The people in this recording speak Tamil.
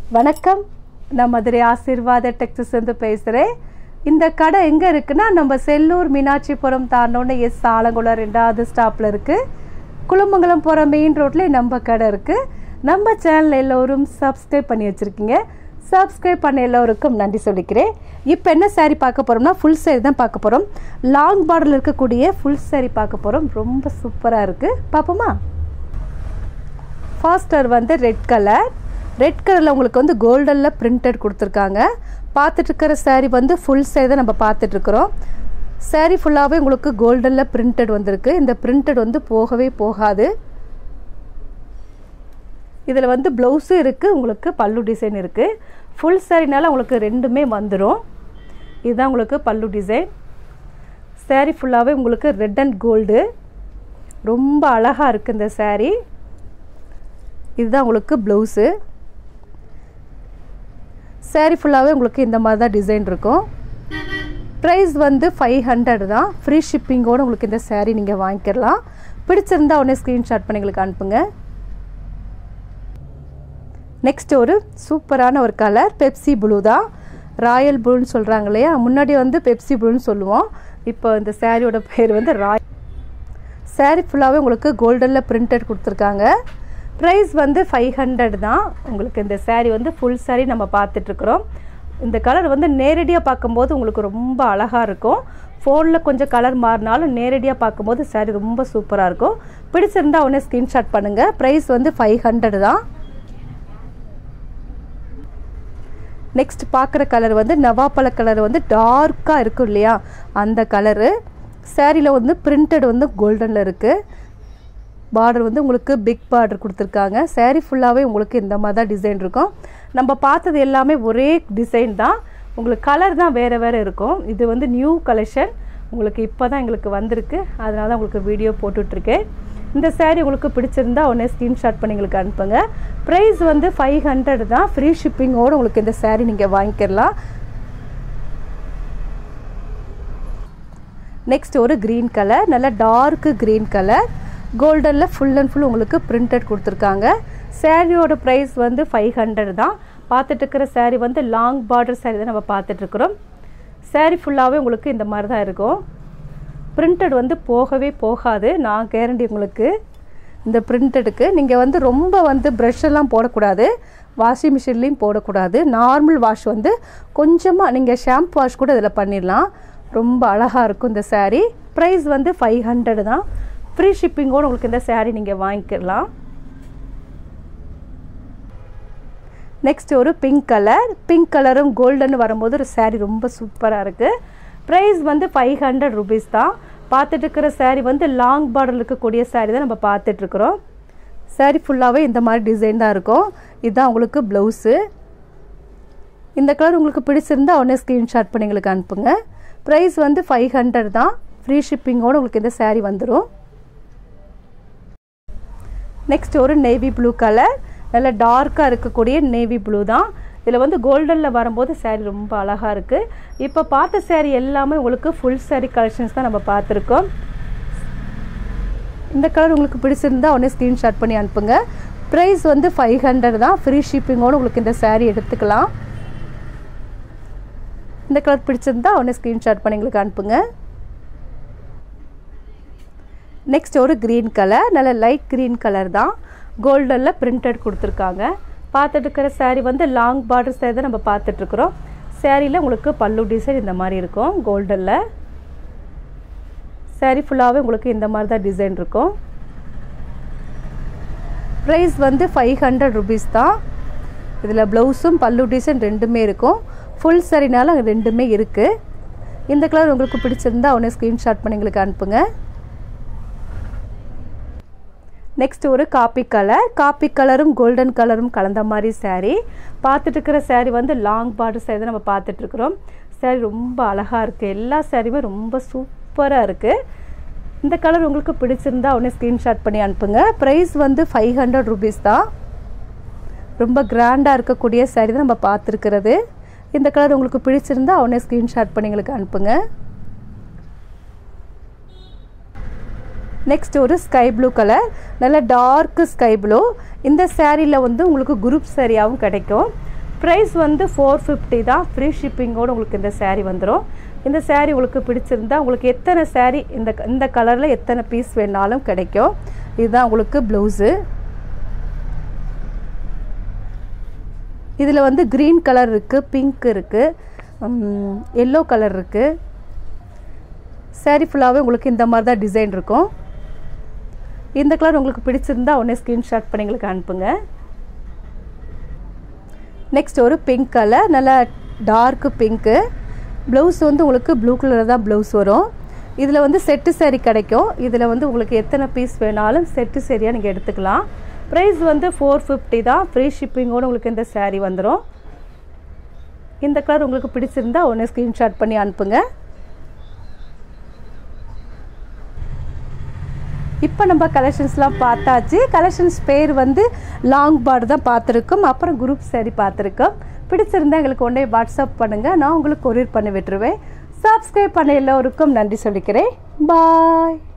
வணக்கம் நான் மதுரை ஆசீர்வாத டெக்ஸஸ் வந்து பேசுகிறேன் இந்த கடை எங்கே இருக்குன்னா நம்ம செல்லூர் மீனாட்சிபுரம் தாண்டோன்னு எஸ் ஆலங்குளம் ரெண்டாவது ஸ்டாப்பில் இருக்குது குளமங்கலம் போகிற மெயின் ரோட்லேயே நம்ம கடை இருக்குது நம்ம சேனல் எல்லோரும் சப்ஸ்கிரைப் பண்ணி வச்சுருக்கீங்க சப்ஸ்கிரைப் பண்ண எல்லோருக்கும் நன்றி சொல்லிக்கிறேன் இப்போ என்ன saree பார்க்க போகிறோம்னா ஃபுல் saree தான் பார்க்க போகிறோம் லாங் பார்டரில் இருக்கக்கூடிய ஃபுல் saree பார்க்க போகிறோம் ரொம்ப சூப்பராக இருக்குது பார்ப்போமா ஃபாஸ்டர் வந்து ரெட் கலர் ரெட் கலரில் உங்களுக்கு வந்து கோல்டனில் பிரிண்டட் கொடுத்துருக்காங்க பார்த்துட்டு இருக்கிற saree வந்து ஃபுல் saree தான் நம்ம பார்த்துட்ருக்குறோம் saree ஃபுல்லாகவே உங்களுக்கு கோல்டனில் பிரிண்டட் வந்திருக்கு இந்த பிரிண்டட் வந்து போகவே போகாது இதில் வந்து ப்ளவுஸும் இருக்குது உங்களுக்கு பல்லு டிசைன் இருக்குது ஃபுல் சாரினால உங்களுக்கு ரெண்டுமே வந்துடும் இதுதான் உங்களுக்கு பல்லு டிசைன் saree ஃபுல்லாகவே உங்களுக்கு ரெட் அண்ட் கோல்டு ரொம்ப அழகாக இருக்குது இந்த saree இதுதான் உங்களுக்கு ப்ளவுஸு saree ஃபுல்லாகவே உங்களுக்கு இந்த மாதிரி தான் டிசைன் இருக்கும் ப்ரைஸ் வந்து ஃபைவ் ஹண்ட்ரட் தான் ஃப்ரீ ஷிப்பிங்கோடு உங்களுக்கு இந்த saree நீங்கள் வாங்கிக்கலாம் பிடிச்சிருந்தா உடனே ஸ்க்ரீன்ஷாட் பண்ணி எங்களுக்கு அனுப்புங்க நெக்ஸ்ட் ஒரு சூப்பரான ஒரு கலர் பெப்சி ப்ளூ தான் ராயல் ப்ளூன்னு சொல்கிறாங்க இல்லையா முன்னாடி வந்து பெப்சி ப்ளூன்னு சொல்லுவோம் இப்போ இந்த சாரியோட பேர் வந்து ராய் சாரீ ஃபுல்லாகவே உங்களுக்கு கோல்டனில் பிரிண்டட் கொடுத்துருக்காங்க ப்ரைஸ் வந்து ஃபைவ் ஹண்ட்ரட் தான் உங்களுக்கு இந்த saree வந்து ஃபுல் saree நம்ம பார்த்துட்ருக்குறோம் இந்த கலர் வந்து நேரடியாக பார்க்கும்போது உங்களுக்கு ரொம்ப அழகாக இருக்கும் ஃபோனில் கொஞ்சம் கலர் மாறினாலும் நேரடியாக பார்க்கும்போது saree ரொம்ப சூப்பராக இருக்கும் பிடிச்சிருந்தா உடனே ஸ்க்ரீன்ஷாட் பண்ணுங்கள் ப்ரைஸ் வந்து ஃபைவ் ஹண்ட்ரட் தான் நெக்ஸ்ட் பார்க்குற கலர் வந்து நவாப்பழ கலர் வந்து டார்க்காக இருக்கும் இல்லையா அந்த கலரு சேரீயில் வந்து பிரிண்டட் வந்து கோல்டனில் இருக்குது பார்டர் வந்து உங்களுக்கு பிக் பார்டர் கொடுத்துருக்காங்க saree ஃபுல்லாகவே உங்களுக்கு இந்த மாதிரி தான் டிசைன் இருக்கும் நம்ம பார்த்தது எல்லாமே ஒரே டிசைன் தான் உங்களுக்கு கலர் தான் வேறு வேறு இருக்கும் இது வந்து நியூ கலெக்ஷன் உங்களுக்கு இப்போ தான் எங்களுக்கு வந்திருக்கு அதனால தான் உங்களுக்கு வீடியோ போட்டுட்ருக்கேன் இந்த saree உங்களுக்கு பிடிச்சிருந்தா உடனே ஸ்க்ரீன்ஷாட் பண்ணி எங்களுக்கு அனுப்புங்க ப்ரைஸ் வந்து ஃபைவ் ஹண்ட்ரட் தான் ஃப்ரீ ஷிப்பிங்கோடு உங்களுக்கு இந்த saree நீங்கள் வாங்கிக்கலாம் நெக்ஸ்ட் ஒரு க்ரீன் கலர் நல்ல டார்க்கு க்ரீன் கலர் கோல்டனில் ஃபுல் அண்ட் ஃபுல் உங்களுக்கு பிரிண்டட் கொடுத்துருக்காங்க சாரியோட ப்ரைஸ் வந்து ஃபைவ் ஹண்ட்ரட் தான் பார்த்துட்டு இருக்கிற saree வந்து லாங் பார்டர் saree தான் நம்ம பார்த்துட்ருக்குறோம் saree ஃபுல்லாகவே உங்களுக்கு இந்த மாதிரி தான் இருக்கும் பிரிண்டட் வந்து போகவே போகாது நான் கேரண்டி உங்களுக்கு இந்த பிரிண்டடுக்கு நீங்கள் வந்து ரொம்ப வந்து ப்ரஷ் எல்லாம் போடக்கூடாது வாஷிங் மிஷின்லேயும் போடக்கூடாது நார்மல் வாஷ் வந்து கொஞ்சமாக நீங்கள் ஷாம்பு வாஷ் கூட இதில் பண்ணிடலாம் ரொம்ப அழகாக இருக்கும் இந்த saree ப்ரைஸ் வந்து ஃபைவ் ஹண்ட்ரட் தான் ஃப்ரீ ஷிப்பிங்கோடு உங்களுக்கு இந்த saree நீங்கள் வாங்கிக்கலாம் நெக்ஸ்ட் ஒரு பிங்க் கலர் பிங்க் கலரும் கோல்டன் வரும்போது ஒரு saree ரொம்ப சூப்பராக இருக்குது ப்ரைஸ் வந்து ஃபைவ் ஹண்ட்ரட் ருபீஸ் தான் பார்த்துட்டு இருக்கிற saree வந்து லாங் பார்டரில் இருக்கக்கூடிய saree தான் நம்ம பார்த்துட்ருக்குறோம் saree ஃபுல்லாகவே இந்த மாதிரி டிசைன் தான் இருக்கும் இதுதான் உங்களுக்கு ப்ளவுஸு இந்த கலர் உங்களுக்கு பிடிச்சிருந்தா உடனே ஸ்க்ரீன்ஷாட் பண்ணி எங்களுக்கு அனுப்புங்க ப்ரைஸ் வந்து ஃபைவ் ஹண்ட்ரட் தான் ஃப்ரீ ஷிப்பிங்கோடு உங்களுக்கு இந்த saree வந்துடும் நெக்ஸ்ட் ஒரு நேவி ப்ளூ கலர் நல்ல டார்க்காக இருக்கக்கூடிய நேவி ப்ளூ தான் இதில் வந்து கோல்டனில் வரும்போது saree ரொம்ப அழகாக இருக்குது இப்போ பார்த்த saree எல்லாமே உங்களுக்கு ஃபுல் saree கலெக்ஷன்ஸ் தான் நம்ம பார்த்துருக்கோம் இந்த கலர் உங்களுக்கு பிடிச்சிருந்தா உடனே ஸ்க்ரீன்ஷாட் பண்ணி அனுப்புங்க ப்ரைஸ் வந்து ஃபைவ் ஹண்ட்ரட் தான் ஃப்ரீ ஷிப்பிங்கோடு உங்களுக்கு இந்த saree எடுத்துக்கலாம் இந்த கலர் பிடிச்சிருந்தா உடனே ஸ்க்ரீன்ஷாட் பண்ணி எங்களுக்கு அனுப்புங்க நெக்ஸ்ட் ஒரு க்ரீன் கலர் நல்ல லைட் க்ரீன் கலர் தான் கோல்டனில் பிரிண்டட் கொடுத்துருக்காங்க பார்த்துட்டு இருக்கிற saree வந்து லாங் பார்டர் saree தான் நம்ம பார்த்துட்ருக்குறோம் சேரீயில் உங்களுக்கு பல்லு டிசைன் இந்த மாதிரி இருக்கும் கோல்டனில் saree ஃபுல்லாகவே உங்களுக்கு இந்த மாதிரி தான் டிசைன் இருக்கும் ப்ரைஸ் வந்து ஃபைவ் ஹண்ட்ரட் ருபீஸ் தான் இதில் ப்ளவுஸும் பல்லு டிசைன் ரெண்டுமே இருக்கும் ஃபுல் சரினால ரெண்டுமே இருக்குது இந்த கலர் உங்களுக்கு பிடிச்சிருந்தா உடனே ஸ்க்ரீன்ஷாட் பண்ணி எங்களுக்கு அனுப்புங்க நெக்ஸ்ட் ஒரு காப்பி கலர் காப்பி கலரும் கோல்டன் கலரும் கலந்த மாதிரி saree பார்த்துட்டு இருக்கிற saree வந்து லாங் பார்டர் saree தான் நம்ம பார்த்துட்ருக்குறோம் saree ரொம்ப அழகாக இருக்குது எல்லா சாரியுமே ரொம்ப சூப்பராக இருக்குது இந்த கலர் உங்களுக்கு பிடிச்சிருந்தா உடனே ஸ்க்ரீன்ஷாட் பண்ணி அனுப்புங்க ப்ரைஸ் வந்து ஃபைவ் ஹண்ட்ரட் ருபீஸ் தான் ரொம்ப கிராண்டாக இருக்கக்கூடிய saree தான் நம்ம பார்த்துருக்கிறது இந்த கலர் உங்களுக்கு பிடிச்சிருந்தா உடனே ஸ்க்ரீன்ஷாட் பண்ணி எங்களுக்கு அனுப்புங்க நெக்ஸ்ட் ஒரு ஸ்கை ப்ளூ கலர் நல்ல டார்க்கு ஸ்கை ப்ளூ இந்த சேரீயில் வந்து உங்களுக்கு குரூப் சாரியாகவும் கிடைக்கும் ப்ரைஸ் வந்து ஃபோர் ஃபிஃப்டி தான் ஃப்ரீ ஷிப்பிங்கோடு உங்களுக்கு இந்த saree வந்துடும் இந்த saree உங்களுக்கு பிடிச்சிருந்தா உங்களுக்கு எத்தனை saree இந்த இந்த கலரில் எத்தனை பீஸ் வேணாலும் கிடைக்கும் இதுதான் உங்களுக்கு ப்ளவுஸு இதில் வந்து க்ரீன் கலர் இருக்குது பிங்க் இருக்குது எல்லோ கலர் இருக்குது saree ஃபுல்லாகவே உங்களுக்கு இந்த மாதிரி தான் டிசைன் இருக்கும் இந்த கலர் உங்களுக்கு பிடிச்சிருந்தா உடனே ஸ்க்ரீன்ஷாட் பண்ணி எங்களுக்கு அனுப்புங்க நெக்ஸ்ட் ஒரு பிங்க் கலர் நல்லா டார்க்கு பிங்க்கு ப்ளவுஸ் வந்து உங்களுக்கு ப்ளூ கலரில் தான் ப்ளவுஸ் வரும் இதில் வந்து செட்டு saree கிடைக்கும் இதில் வந்து உங்களுக்கு எத்தனை பீஸ் வேணாலும் செட்டு சரியாக நீங்கள் எடுத்துக்கலாம் ப்ரைஸ் வந்து ஃபோர் ஃபிஃப்டி தான் ஃப்ரீ ஷிப்பிங்கோடு உங்களுக்கு இந்த saree வந்துடும் இந்த கலர் உங்களுக்கு பிடிச்சிருந்தா உடனே ஸ்க்ரீன்ஷாட் பண்ணி அனுப்புங்க இப்போ நம்ம கலெக்ஷன்ஸ்லாம் பார்த்தாச்சு கலெக்ஷன்ஸ் பேர் வந்து லாங் பார்டு தான் பார்த்துருக்கோம் அப்புறம் குரூப் saree பார்த்துருக்கோம் பிடிச்சிருந்தா எங்களுக்கு உடனே வாட்ஸ்அப் பண்ணுங்கள் நான் உங்களுக்கு கொரியர் பண்ணி விட்டுருவேன் சப்ஸ்கிரைப் பண்ண எல்லோருக்கும் நன்றி சொல்லிக்கிறேன் பாய்